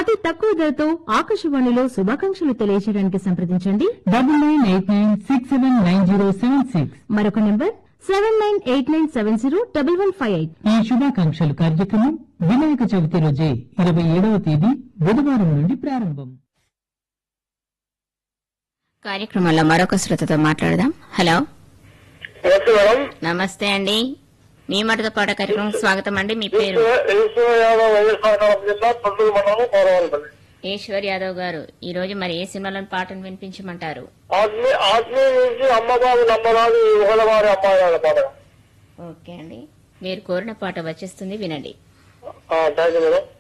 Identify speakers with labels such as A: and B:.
A: అతి తక్కువ ధరతో ఆకాశవాణిలో శుభాకాంక్షలు తెలియజేయడానికి సంప్రదించండి
B: double nine eight nine six seven nine zero seven six
A: మరొక number seven nine eight nine seven zero double one five eight
B: ఈ శుభాకాంక్షలు కార్యక్రమం వినాయక చవితి రోజే ఇరవై ఏడవ తేదీ బుధవారం నుండి ప్రారంభం
C: కార్యక్రమంలో మరొక శ్రోతతో మాట్లాడదాం హలో
D: నమస్తే మేడం
C: నమస్తే అండి మీ మాటతో పాట కార్యక్రమం స్వాగతం అండి మీ పేరు
D: ఈశ్వర యాదవ్ వైఎస్ఆర్ కాంగ్రెస్ జిల్లా తొండూరు మండలం కోరవాలపల్లి
C: ఈశ్వర్ యాదవ్ గారు ఈ రోజు మరి ఏ సినిమాలోని పాటను వినిపించమంటారు
D: ఆత్మీ ఆత్మీయ నుంచి అమ్మబాబు నమ్మరాదు ఈ ఒకలవారి అమ్మాయి పాట
C: ఓకే అండి మీరు కోరిన పాట వచ్చేస్తుంది వినండి
D: థ్యాంక్ యూ మేడం